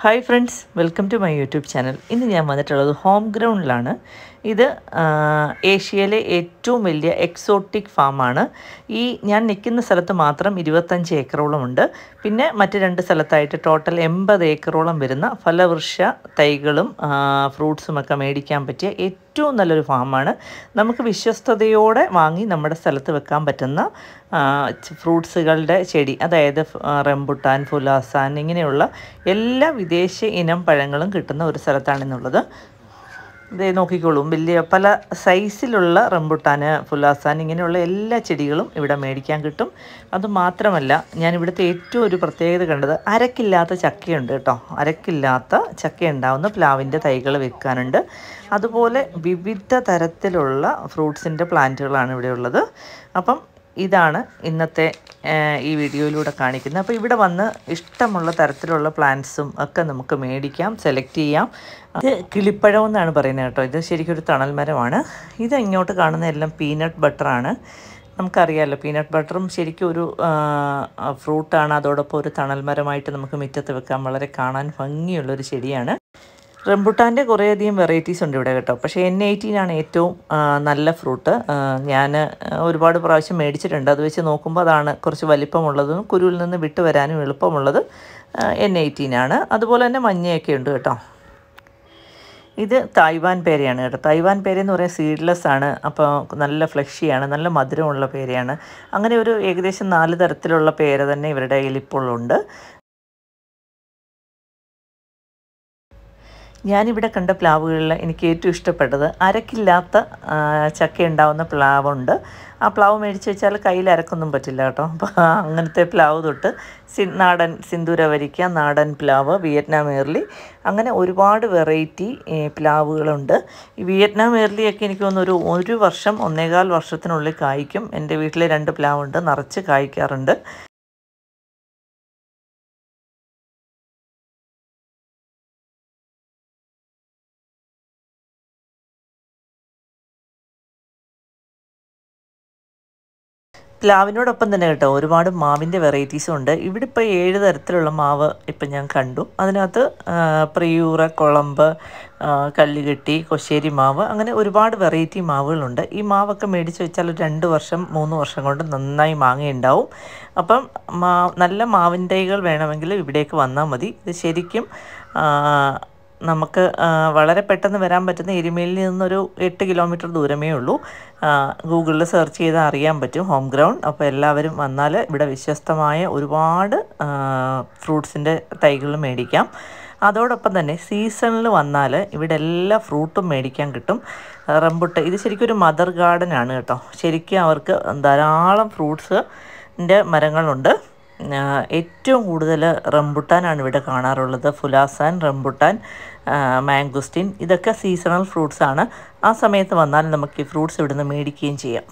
hi friends welcome to my YouTube channel ഇന്ന് ഞാൻ വന്നിട്ടുള്ളത് ഹോം ഗ്രൗണ്ടിലാണ് ഇത് ആ, ഏഷ്യയിലെ ഏറ്റവും വലിയ എക്സോട്ടിക് ഫാമാണ് ഈ ഞാൻ നിൽക്കുന്ന സ്ഥലത്ത് മാത്രം ഇരുപത്തഞ്ച് ഏക്കറോളം ഉണ്ട് പിന്നെ മറ്റ് രണ്ട് സ്ഥലത്തായിട്ട് ടോട്ടൽ എൺപത് ഏക്കറോളം വരുന്ന ഫലവൃക്ഷ തൈകളും ആ, ഫ്രൂട്ട്സും ഒക്കെ മേടിക്കാൻ പറ്റിയ ഏറ്റവും നല്ലൊരു ഫാമാണ് നമുക്ക് വിശ്വസ്തയോടെ വാങ്ങി നമ്മുടെ സ്ഥലത്ത് വെക്കാൻ പറ്റുന്ന ആ, ച- ഫ്രൂട്ട്സുകളുടെ ചെടി അതായത് ഫ്- ആ, റംബുട്ടാൻ ഫുലാസാൻ ഇങ്ങനെയുള്ള എല്ലാ വിദേശ ഇനം പഴങ്ങളും കിട്ടുന്ന ഒരു സ്ഥലത്താണെന്നുള്ളത് ഇതേ നോക്കിക്കോളൂ വലിയ പല സൈസിലുള്ള റംബുട്ടാന് ഫുലാസാൻ ഇങ്ങനെയുള്ള എല്ലാ ചെടികളും ഇവിടെ മേടിക്കാൻ കിട്ടും അതുമാത്രമല്ല ഞാൻ ഇവിടുത്തെ ഏറ്റവും ഒരു പ്രത്യേകത കണ്ടത് അരക്കില്ലാത്ത ചക്കയുണ്ട് കേട്ടോ അരക്കില്ലാത്ത ചക്ക ഉണ്ടാവുന്ന പ്ലാവിൻ്റെ തൈകൾ വെക്കാനുണ്ട് അതുപോലെ വിവിധ തരത്തിലുള്ള ഫ്രൂട്ട്സിൻ്റെ പ്ലാന്റുകളാണ് ഇവിടെ ഉള്ളത് അപ്പം ഇതാണ് ഇന്നത്തെ ഏഹ്, ഈ വീഡിയോയിലൂടെ കാണിക്കുന്നത് അപ്പോൾ ഇവിടെ വന്ന് ഇഷ്ടമുള്ള തരത്തിലുള്ള പ്ലാന്റ്സും ഒക്കെ നമുക്ക് മേടിക്കാം സെലക്ട് ചെയ്യാം ഇത് കിളിപ്പഴം എന്നാണ് പറയുന്നത് കേട്ടോ ഇത് ശരിക്കും ഒരു തണൽ മരമാണ് ഇത് ഇങ്ങോട്ട് കാണുന്ന എല്ലാം പീനട്ട് ബട്ടറാണ് നമുക്കറിയാമല്ലോ പീനട്ട് ബട്ടറും ശരിക്കും ഒരു ഫ്രൂട്ടാണ് അതോടൊപ്പം ഒരു തണൽ മരമായിട്ട് നമുക്ക് മുറ്റത്ത് വെക്കാൻ വളരെ കാണാൻ ഭംഗിയുള്ളൊരു ചെടിയാണ് റംബുട്ടാൻ്റെ കുറേയധികം വെറൈറ്റീസ് ഉണ്ട് ഇവിടെ കേട്ടോ പക്ഷേ എൻ എയ്റ്റീൻ ആണ് ഏറ്റവും ആ, നല്ല ഫ്രൂട്ട് ഞാൻ ഒരുപാട് പ്രാവശ്യം മേടിച്ചിട്ടുണ്ട് അത് വെച്ച് നോക്കുമ്പോൾ അതാണ് കുറച്ച് വലിപ്പമുള്ളതും കുരുവിൽ നിന്ന് വിട്ട് വരാനും എളുപ്പമുള്ളത് എൻ എയ്റ്റീൻ ആണ് അതുപോലെ തന്നെ മഞ്ഞയൊക്കെ ഉണ്ട് കേട്ടോ ഇത് തായ്വാൻ പേരയാണ് കേട്ടോ തായ്വാൻ പേര എന്ന് പറയുന്നത് സീഡ്ലെസ് ആണ് അപ്പോൾ നല്ല ഫ്ലഷിയാണ് നല്ല മധുരമുള്ള പേരയാണ് അങ്ങനെ ഒരു ഏകദേശം നാല് തരത്തിലുള്ള പേര തന്നെ ഇവരുടെ കയ്യിൽ ഇപ്പോൾ ഉണ്ട് ഞാനിവിടെ കണ്ട പ്ലാവുകളിൽ എനിക്ക് ഏറ്റവും ഇഷ്ടപ്പെട്ടത് അരക്കില്ലാത്ത ആ, ചക്ക ഉണ്ടാവുന്ന പ്ലാവുണ്ട് ആ പ്ലാവ് മേടിച്ച് വെച്ചാൽ കയ്യിൽ അരക്കൊന്നും പറ്റില്ല കേട്ടോ അപ്പോൾ അങ്ങനത്തെ പ്ലാവ് തൊട്ട് സി നാടൻ സിന്ദൂരവരിക്ക നാടൻ പ്ലാവ് വിയറ്റ്നാം ഏർലി അങ്ങനെ ഒരുപാട് വെറൈറ്റി പ്ലാവുകളുണ്ട് ഈ വിയറ്റ്നാം ഏർലിയൊക്കെ എനിക്ക് തോന്നുന്നു ഒരു ഒരു വർഷം ഒന്നേകാൽ വർഷത്തിനുള്ളിൽ കായ്ക്കും എൻ്റെ വീട്ടിൽ രണ്ട് പ്ലാവുണ്ട് നിറച്ച് കായ്ക്കാറുണ്ട് പ്ലാവിനോടൊപ്പം തന്നെ കേട്ടോ ഒരുപാട് മാവിൻ്റെ വെറൈറ്റീസും ഉണ്ട് ഇവിടെ ഇപ്പോൾ ഏഴ് തരത്തിലുള്ള മാവ് ഇപ്പം ഞാൻ കണ്ടു അതിനകത്ത് ആ, പ്രിയൂറ കുളമ്പ് ആ, കല്ലുകെട്ടി കൊശ്ശേരി മാവ് അങ്ങനെ ഒരുപാട് വെറൈറ്റി മാവുകളുണ്ട് ഈ മാവൊക്കെ മേടിച്ച് വെച്ചാൽ ഒരു രണ്ട് വർഷം മൂന്ന് വർഷം കൊണ്ട് നന്നായി മാങ്ങയുണ്ടാവും അപ്പം മാ നല്ല മാവിൻ തൈകൾ വേണമെങ്കിൽ ഇവിടേക്ക് വന്നാൽ മതി ഇത് ശരിക്കും ആ, നമുക്ക് ആ, വളരെ പെട്ടെന്ന് വരാൻ പറ്റുന്ന എരുമേലിൽ നിന്നൊരു എട്ട് കിലോമീറ്റർ ദൂരമേ ഉള്ളൂ ഗൂഗിളിൽ സെർച്ച് ചെയ്താൽ അറിയാൻ പറ്റും ഹോം ഗ്രൗണ്ട് അപ്പോൾ എല്ലാവരും വന്നാൽ ഇവിടെ വിശ്വസ്തമായ ഒരുപാട് ഫ്രൂട്ട്സിൻ്റെ തൈകൾ മേടിക്കാം അതോടൊപ്പം തന്നെ സീസണിൽ വന്നാൽ ഇവിടെ എല്ലാ ഫ്രൂട്ടും മേടിക്കാൻ കിട്ടും റംബുട്ട് ഇത് ശരിക്കും ഒരു മദർ ഗാർഡൻ ആണ് കേട്ടോ ശരിക്കും അവർക്ക് ധാരാളം ഫ്രൂട്ട്സിൻ്റെ മരങ്ങളുണ്ട് ആ, ഏറ്റവും കൂടുതൽ റംബുട്ടാനാണ് ഇവിടെ കാണാറുള്ളത് ഫുലാസാൻ റംബുട്ടാൻ ആ, മാംഗുസ്റ്റിൻ ഇതൊക്കെ സീസണൽ ഫ്രൂട്ട്സ് ആണ് ആ സമയത്ത് വന്നാൽ നമുക്ക് ഈ ഫ്രൂട്ട്സ് ഇവിടുന്ന് മേടിക്കുകയും ചെയ്യാം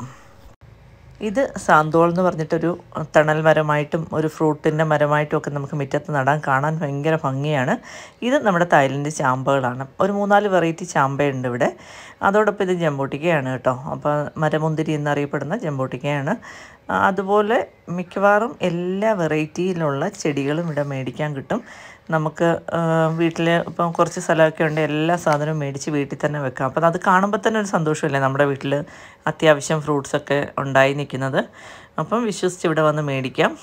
ഇത് സാന്തോൾ എന്ന് പറഞ്ഞിട്ടൊരു തണൽ മരമായിട്ടും ഒരു ഫ്രൂട്ടിൻ്റെ മരമായിട്ടും ഒക്കെ നമുക്ക് മുറ്റത്ത് നടാൻ കാണാൻ ഭയങ്കര ഭംഗിയാണ് ഇത് നമ്മുടെ തായ്ലൻഡ് ചാമ്പകളാണ് ഒരു മൂന്നാല് വെറൈറ്റി ചാമ്പയുണ്ട് ഇവിടെ അതോടൊപ്പം ഇത് ജമ്പൂട്ടിക്കയാണ് കേട്ടോ അപ്പോൾ മരമുന്തിരി എന്നറിയപ്പെടുന്ന ജമ്പൂട്ടിക്കയാണ് ആ, അതുപോലെ മിക്കവാറും എല്ലാ വെറൈറ്റിയിലുള്ള ചെടികളും ഇവിടെ മേടിക്കാൻ കിട്ടും നമുക്ക് വീട്ടിൽ ഇപ്പം കുറച്ച് സ്ഥലമൊക്കെ ഉണ്ട് എല്ലാ സാധനവും മേടിച്ച് വീട്ടിൽ തന്നെ വെക്കാം അപ്പം അത് കാണുമ്പോൾ തന്നെ ഒരു സന്തോഷമല്ലേ നമ്മുടെ വീട്ടിൽ അത്യാവശ്യം ഫ്രൂട്ട്സൊക്കെ ഉണ്ടായി നിൽക്കുന്നത് അപ്പം വിശ്വസിച്ച് ഇവിടെ വന്ന് മേടിക്കാം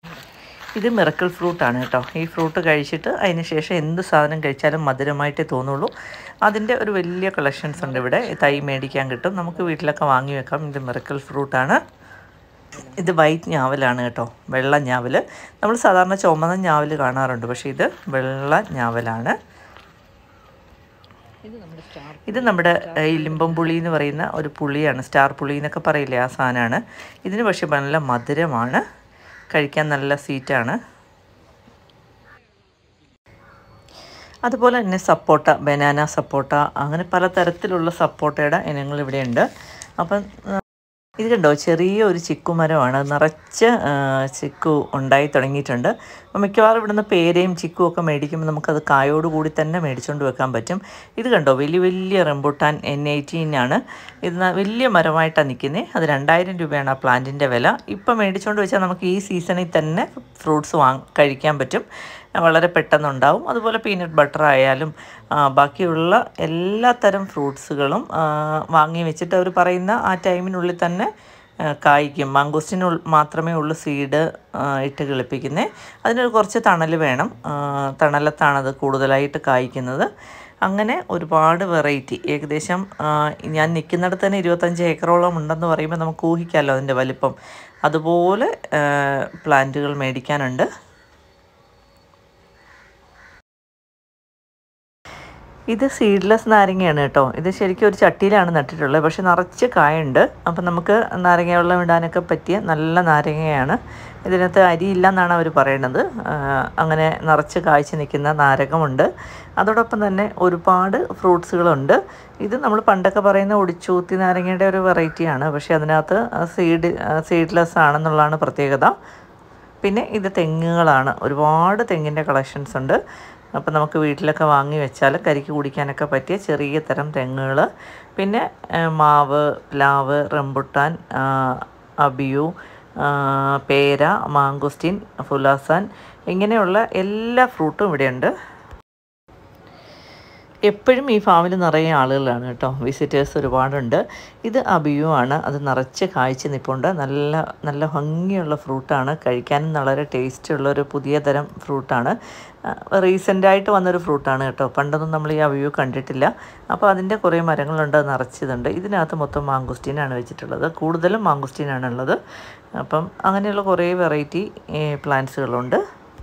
ഇത് മിറക്കിൾ ഫ്രൂട്ടാണ് കേട്ടോ ഈ ഫ്രൂട്ട് കഴിച്ചിട്ട് അതിന് ശേഷം എന്ത് സാധനം കഴിച്ചാലും മധുരമായിട്ടേ തോന്നുള്ളൂ അതിൻ്റെ ഒരു വലിയ കളക്ഷൻസ് ഉണ്ട് ഇവിടെ തൈ മേടിക്കാൻ കിട്ടും നമുക്ക് വീട്ടിലൊക്കെ വാങ്ങി വെക്കാം ഇത് മിറക്കിൾ ഫ്രൂട്ടാണ് ഇത് വൈറ്റ് ഞാവലാണ് കേട്ടോ വെള്ള ഞാവൽ നമ്മൾ സാധാരണ ചുമന്ന ഞാവൽ കാണാറുണ്ട് പക്ഷേ ഇത് വെള്ള ഞാവലാണ് ഇത് നമ്മുടെ ഏഹ്, ഈ ലിമ്പം പുളി എന്ന് പറയുന്ന ഒരു പുളിയാണ് സ്റ്റാർ പുളി എന്നൊക്കെ പറയില്ലേ ആ സാധനമാണ് ഇതിന് പക്ഷേ നല്ല മധുരമാണ് കഴിക്കാൻ നല്ല സ്വീറ്റാണ് അതുപോലെ തന്നെ സപ്പോട്ട ബനാന സപ്പോട്ട അങ്ങനെ പലതരത്തിലുള്ള സപ്പോട്ടയുടെ ഇനങ്ങൾ ഇവിടെയുണ്ട് അപ്പം ആ, ഇത് കണ്ടോ ചെറിയ ഒരു ചിക്കുമരമാണ് നിറച്ച് ആ, ചിക്കു ഉണ്ടായി തുടങ്ങിയിട്ടുണ്ട് അപ്പോൾ മിക്കവാറും ഇവിടുന്ന് പേരയും ചിക്കും ഒക്കെ മേടിക്കുമ്പോൾ നമുക്കത് കായോട് കൂടി തന്നെ മേടിച്ചുകൊണ്ട് വെക്കാൻ പറ്റും ഇത് കണ്ടോ വലിയ വലിയ റംബുട്ടാൻ എൻ എയ്റ്റീൻ ആണ് ഇത് ന- വലിയ മരമായിട്ടാണ് നിൽക്കുന്നത് അത് രണ്ടായിരം രൂപയാണ് ആ പ്ലാന്റിൻ്റെ വില ഇപ്പം മേടിച്ചുകൊണ്ട് വെച്ചാൽ നമുക്ക് ഈ സീസണിൽ തന്നെ ഫ്രൂട്ട്സ് വാങ്ങ കഴിക്കാൻ പറ്റും വളരെ പെട്ടെന്നുണ്ടാവും അതുപോലെ പീനട്ട് ബട്ടർ ആയാലും ആ, ബാക്കിയുള്ള എല്ലാ തരം ഫ്രൂട്ട്സുകളും ആ, വാങ്ങി വെച്ചിട്ട് അവർ പറയുന്ന ആ ടൈമിനുള്ളിൽ തന്നെ ആ, കായ്ക്കും മാങ്കോസ്റ്റിന് മാത്രമേ ഉള്ളൂ സീഡ് ഇട്ട് കിളിപ്പിക്കുന്നത് അതിന് കുറച്ച് തണൽ വേണം ആ, തണലത്താണത് കൂടുതലായിട്ട് കായ്ക്കുന്നത് അങ്ങനെ ഒരുപാട് വെറൈറ്റി ഏകദേശം ആ, ഞാൻ നിൽക്കുന്നിടത്ത് തന്നെ ഇരുപത്തഞ്ച് ഏക്കറോളം ഉണ്ടെന്ന് പറയുമ്പോൾ നമുക്ക് ഊഹിക്കാമല്ലോ അതിൻ്റെ വലിപ്പം അതുപോലെ പ്ലാന്റുകൾ മേടിക്കാനുണ്ട് ഇത് സീഡ്ലെസ് നാരങ്ങയാണ് കേട്ടോ ഇത് ശരിക്കും ഒരു ചട്ടിയിലാണ് നട്ടിട്ടുള്ളത് പക്ഷെ നിറച്ച് കായുണ്ട് അപ്പം നമുക്ക് നാരങ്ങ വെള്ളം ഇടാനൊക്കെ പറ്റിയ നല്ല നാരങ്ങയാണ് ഇതിനകത്ത് അരിയില്ല എന്നാണ് അവർ പറയുന്നത് ആ, അങ്ങനെ നിറച്ച് കായ്ച്ച് നിൽക്കുന്ന നാരകമുണ്ട് അതോടൊപ്പം തന്നെ ഒരുപാട് ഫ്രൂട്ട്സുകളുണ്ട് ഇത് നമ്മൾ പണ്ടൊക്കെ പറയുന്ന ഒടിച്ചൂത്തി നാരങ്ങയുടെ ഒരു വെറൈറ്റിയാണ് പക്ഷേ അതിനകത്ത് സീഡ് സീഡ്ലെസ് ആണെന്നുള്ളതാണ് പ്രത്യേകത പിന്നെ ഇത് തെങ്ങുകളാണ് ഒരുപാട് തെങ്ങിൻ്റെ കളക്ഷൻസ് ഉണ്ട് അപ്പോൾ നമുക്ക് വീട്ടിലൊക്കെ വാങ്ങി വെച്ചാൽ കരിക്ക് കുടിക്കാനൊക്കെ പറ്റിയ ചെറിയ തരം തെങ്ങുകൾ പിന്നെ ആ, മാവ് പ്ലാവ് റംബുട്ടാൻ ആ, അബിയു ആ, പേര മാങ്കുസ്റ്റിൻ ഫുലാസാൻ ഇങ്ങനെയുള്ള എല്ലാ ഫ്രൂട്ടും ഇവിടെയുണ്ട് എപ്പോഴും ഈ ഫാമിൽ നിറയെ ആളുകളാണ് കേട്ടോ വിസിറ്റേഴ്സ് ഒരുപാടുണ്ട് ഇത് അബിയു ആണ് അത് നിറച്ച് കായ്ച്ച് നിൽപ്പുണ്ട് നല്ല നല്ല ഭംഗിയുള്ള ഫ്രൂട്ടാണ് കഴിക്കാനും വളരെ ടേസ്റ്റ് ഉള്ള ഒരു പുതിയ തരം ഫ്രൂട്ടാണ് റീസെൻ്റായിട്ട് വന്നൊരു ഫ്രൂട്ടാണ് കേട്ടോ പണ്ടൊന്നും നമ്മൾ ഈ അബിയു കണ്ടിട്ടില്ല അപ്പോൾ അതിൻ്റെ കുറേ മരങ്ങളുണ്ട് അത് നിറച്ചതുണ്ട് ഇതിനകത്ത് മൊത്തം മാങ്കുസ്റ്റീനാണ് വെച്ചിട്ടുള്ളത് കൂടുതലും മാങ്കുസ്റ്റീനാണ് ഉള്ളത് അപ്പം അങ്ങനെയുള്ള കുറേ വെറൈറ്റി പ്ലാന്റ്സുകളുണ്ട്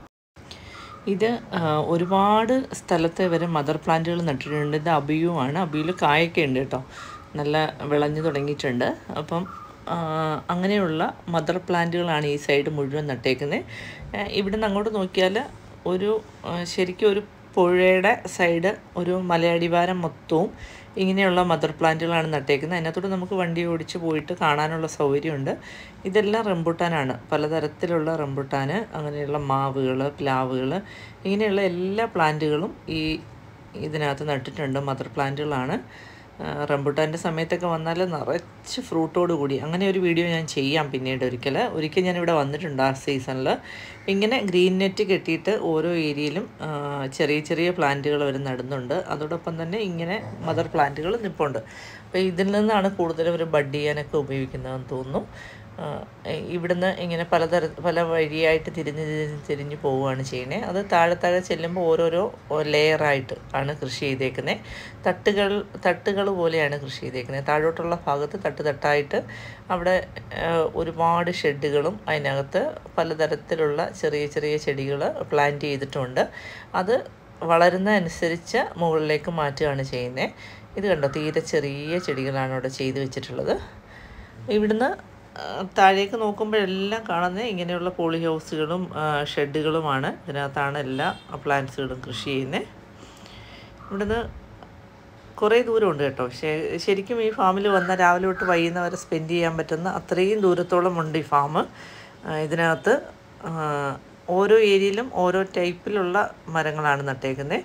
ഇത് ആ, ഒരുപാട് സ്ഥലത്ത് ഇവരെ മദർ പ്ലാന്റുകൾ നട്ടിട്ടുണ്ട് ഇത് അബിയുമാണ് അബിയിൽ കായൊക്കെ ഉണ്ട് കേട്ടോ നല്ല വിളഞ്ഞു തുടങ്ങിയിട്ടുണ്ട് അപ്പം ആ, അങ്ങനെയുള്ള മദർ പ്ലാന്റുകളാണ് ഈ സൈഡ് മുഴുവൻ നട്ടേക്കുന്നത് ഇവിടെ നിന്ന് അങ്ങോട്ട് നോക്കിയാൽ ഒരു ആ, ശരിക്കും ഒരു പുഴയുടെ സൈഡ് ഒരു മലയടിവാരം മൊത്തവും ഇങ്ങനെയുള്ള മദർ പ്ലാന്റുകളാണ് നട്ടേക്കുന്നത് അതിനകത്തോട്ട് നമുക്ക് വണ്ടി ഓടിച്ച് പോയിട്ട് കാണാനുള്ള സൗകര്യമുണ്ട് ഇതെല്ലാം റംബുട്ടാനാണ് പലതരത്തിലുള്ള റംബുട്ടാന് അങ്ങനെയുള്ള മാവുകൾ പ്ലാവുകൾ ഇങ്ങനെയുള്ള എല്ലാ പ്ലാന്റുകളും ഈ ഇതിനകത്ത് നട്ടിട്ടുണ്ട് മദർ പ്ലാന്റുകളാണ് ആ, റംബുട്ടാൻ്റെ സമയത്തൊക്കെ വന്നാൽ നിറച്ച് ഫ്രൂട്ടോട് കൂടി അങ്ങനെ ഒരു വീഡിയോ ഞാൻ ചെയ്യാം പിന്നീട് ഒരിക്കൽ ഒരിക്കൽ ഞാനിവിടെ വന്നിട്ടുണ്ട് ആ സീസണിൽ ഇങ്ങനെ ഗ്രീൻ നെറ്റ് കെട്ടിയിട്ട് ഓരോ ഏരിയയിലും ആ, ചെറിയ ചെറിയ പ്ലാന്റുകൾ അവർ നടുന്നുണ്ട് അതോടൊപ്പം തന്നെ ഇങ്ങനെ മദർ പ്ലാന്റുകൾ നിൽപ്പുണ്ട് അപ്പോൾ ഇതിൽ നിന്നാണ് കൂടുതലും ഒരു ബഡ് ചെയ്യാനൊക്കെ ഉപയോഗിക്കുന്നതെന്ന് തോന്നുന്നു ആ, ഇവിടുന്ന് ഇങ്ങനെ പലതര പല വഴിയായിട്ട് തിരിഞ്ഞ് തിരിഞ്ഞ് തിരിഞ്ഞ് പോവുകയാണ് ചെയ്യണേ അത് താഴെ താഴെ ചെല്ലുമ്പോൾ ഓരോരോ ലെയറായിട്ട് ആണ് കൃഷി ചെയ്തേക്കുന്നത് തട്ടുകൾ തട്ടുകൾ പോലെയാണ് കൃഷി ചെയ്തേക്കുന്നത് താഴോട്ടുള്ള ഭാഗത്ത് തട്ട് തട്ടായിട്ട് അവിടെ ആ, ഒരുപാട് ഷെഡുകളും അതിനകത്ത് പലതരത്തിലുള്ള ചെറിയ ചെറിയ ചെടികൾ പ്ലാന്റ് ചെയ്തിട്ടുണ്ട് അത് വളരുന്ന അനുസരിച്ച് മുകളിലേക്ക് മാറ്റുകയാണ് ചെയ്യുന്നത് ഇത് കണ്ടോ തീരെ ചെറിയ ചെടികളാണ് ഇവിടെ ചെയ്തു വെച്ചിട്ടുള്ളത് ഇവിടുന്ന് ആ, താഴേക്ക് നോക്കുമ്പോഴെല്ലാം കാണുന്നത് ഇങ്ങനെയുള്ള പോളി ഹൗസുകളും ആ, ഷെഡുകളുമാണ് ഇതിനകത്താണ് എല്ലാ പ്ലാന്റ്സുകളും കൃഷി ചെയ്യുന്നത് ഇവിടുന്ന് കുറേ ദൂരമുണ്ട് കേട്ടോ പക്ഷേ ശരിക്കും ഈ ഫാമിൽ വന്ന രാവിലെ തൊട്ട് വൈകുന്നേരം വരെ സ്പെൻഡ് ചെയ്യാൻ പറ്റുന്ന അത്രയും ദൂരത്തോളം ഉണ്ട് ഈ ഫാം ഇതിനകത്ത് ആ, ഓരോ ഏരിയയിലും ഓരോ ടൈപ്പിലുള്ള മരങ്ങളാണ് നട്ടേക്കുന്നത്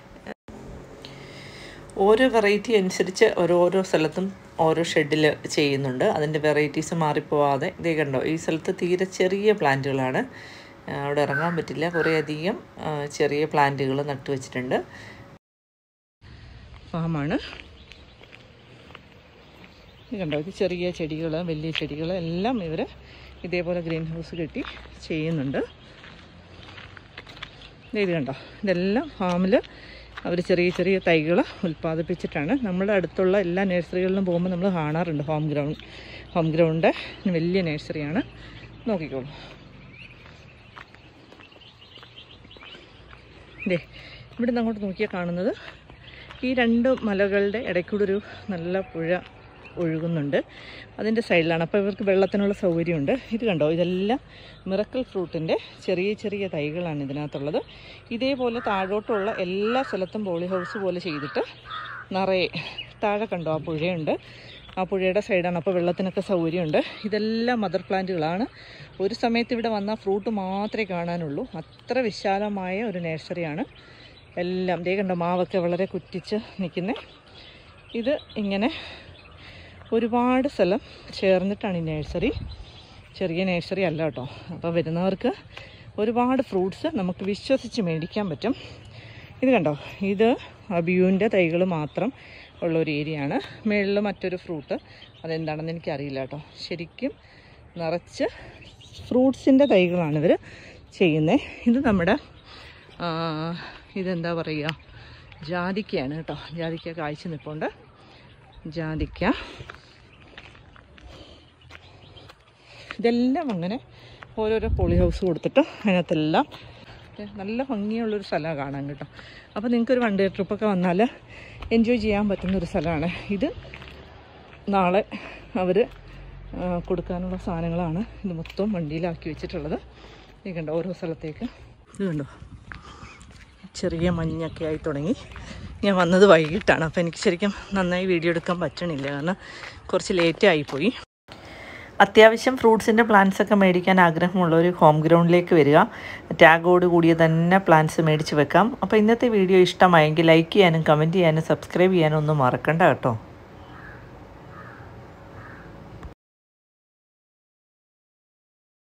ഓരോ വെറൈറ്റി അനുസരിച്ച് ഓരോരോ സ്ഥലത്തും ഓരോ ഷെഡിൽ ചെയ്യുന്നുണ്ട് അതിൻ്റെ വെറൈറ്റീസ് മാറിപ്പോവാതെ ഇതേ കണ്ടോ ഈ സ്ഥലത്ത് തീരെ ചെറിയ പ്ലാന്റുകളാണ് ആ, അവിടെ ഇറങ്ങാൻ പറ്റില്ല കുറേ അധികം ആ, ചെറിയ പ്ലാന്റുകൾ നട്ടു വെച്ചിട്ടുണ്ട് ഫാമാണ് ഇത് കണ്ടോ ഇത് ചെറിയ ചെടികൾ വലിയ ചെടികൾ എല്ലാം ഇവർ ഇതേപോലെ ഗ്രീൻ ഹൗസ് കെട്ടി ചെയ്യുന്നുണ്ട് ദേ ഇത് കണ്ടോ ഇതെല്ലാം ഫാമിൽ അവർ ചെറിയ ചെറിയ തൈകൾ ഉൽപ്പാദിപ്പിച്ചിട്ടാണ് നമ്മുടെ അടുത്തുള്ള എല്ലാ നഴ്സറികളിലും പോകുമ്പോൾ നമ്മൾ കാണാറുണ്ട് ഹോം ഗ്രൗണ്ട് ഹോം ഗ്രൗണ്ട് വലിയ നഴ്സറിയാണ് നോക്കിക്കോളൂ ദേ ഇവിടെ നിന്ന് അങ്ങോട്ട് നോക്കിയാൽ കാണുന്നത് ഈ രണ്ട് മലകളുടെ ഇടയ്ക്കൂടെ ഒരു നല്ല പുഴ ഒഴുകുന്നുണ്ട് അതിൻ്റെ സൈഡിലാണ് അപ്പോൾ ഇവർക്ക് വെള്ളത്തിനുള്ള സൗകര്യമുണ്ട് ഇത് കണ്ടോ ഇതെല്ലാം മിറക്കൽ ഫ്രൂട്ടിൻ്റെ ചെറിയ ചെറിയ തൈകളാണ് ഇതിനകത്തുള്ളത് ഇതേപോലെ താഴോട്ടുള്ള എല്ലാ സ്ഥലത്തും പോളി ഹൗസ് പോലെ ചെയ്തിട്ട് നിറയെ താഴെ കണ്ടോ ആ പുഴയുണ്ട് ആ പുഴയുടെ സൈഡാണ് അപ്പോൾ വെള്ളത്തിനൊക്കെ സൗകര്യമുണ്ട് ഇതെല്ലാം മദർ പ്ലാന്റുകളാണ് ഒരു സമയത്ത് ഇവിടെ വന്നാൽ ഫ്രൂട്ട് മാത്രമേ കാണാനുള്ളൂ അത്ര വിശാലമായ ഒരു നഴ്സറിയാണ് എല്ലാം ദേ കണ്ടോ മാവൊക്കെ വളരെ കുറ്റിച്ച് നിൽക്കുന്നത് ഇത് ഇങ്ങനെ ഒരുപാട് സ്ഥലം ചേർന്നിട്ടാണ് ഈ നഴ്സറി ചെറിയ നഴ്സറി അല്ല കേട്ടോ അപ്പോൾ വരുന്നവർക്ക് ഒരുപാട് ഫ്രൂട്ട്സ് നമുക്ക് വിശ്വസിച്ച് മേടിക്കാൻ പറ്റും ഇത് കണ്ടോ ഇത് അബിയുവിൻ്റെ തൈകൾ മാത്രം ഉള്ള ഒരു ഏരിയ ആണ് മേളിൽ മറ്റൊരു ഫ്രൂട്ട് അതെന്താണെന്ന് എനിക്കറിയില്ല കേട്ടോ ശരിക്കും നിറച്ച് ഫ്രൂട്ട്സിൻ്റെ തൈകളാണ് ഇവർ ചെയ്യുന്നത് ഇത് നമ്മുടെ ആ, ഇതെന്താ പറയുക ജാതിക്കയാണ് കേട്ടോ ജാതിക്ക കായ്ച്ച് നിൽപ്പുണ്ട് ജാതിക്ക ഇതെല്ലാം അങ്ങനെ ഓരോരോ പോളി ഹൗസ് കൊടുത്തിട്ട് അതിനകത്തെല്ലാം ദേ നല്ല ഭംഗിയുള്ളൊരു സ്ഥലമാണ് കാണാൻ കേട്ടോ അപ്പോൾ നിങ്ങൾക്കൊരു വൺ ഡേ ട്രിപ്പൊക്കെ വന്നാൽ എൻജോയ് ചെയ്യാൻ പറ്റുന്ന ഒരു സ്ഥലമാണ് ഇത് നാളെ അവർ കൊടുക്കാനുള്ള സാധനങ്ങളാണ് ഇത് മൊത്തം വണ്ടിയിലാക്കി വെച്ചിട്ടുള്ളത് ഇത് കണ്ടോ ഓരോ സ്ഥലത്തേക്ക് ഇത് കണ്ടോ ചെറിയ മഞ്ഞൊക്കെ ആയി തുടങ്ങി ഞാൻ വന്നത് വൈകിട്ടാണ് അപ്പോൾ എനിക്ക് ശരിക്കും നന്നായി വീഡിയോ എടുക്കാൻ പറ്റണില്ല കാരണം കുറച്ച് ലേറ്റ് ആയിപ്പോയി അത്യാവശ്യം ഫ്രൂട്ട്സിൻ്റെ പ്ലാന്റ്സ് ഒക്കെ മേടിക്കാൻ ആഗ്രഹമുള്ള ഒരു ഹോം ഗ്രൗണ്ടിലേക്ക് വരിക ടാഗോട് കൂടിയ തന്നെ പ്ലാന്റ്സ് മേടിച്ച് വെക്കാം അപ്പോൾ ഇന്നത്തെ വീഡിയോ ഇഷ്ടമായെങ്കിൽ ലൈക്ക് ചെയ്യാനും കമൻറ്റ് ചെയ്യാനും സബ്സ്ക്രൈബ് ചെയ്യാനും ഒന്നും മറക്കണ്ട കേട്ടോ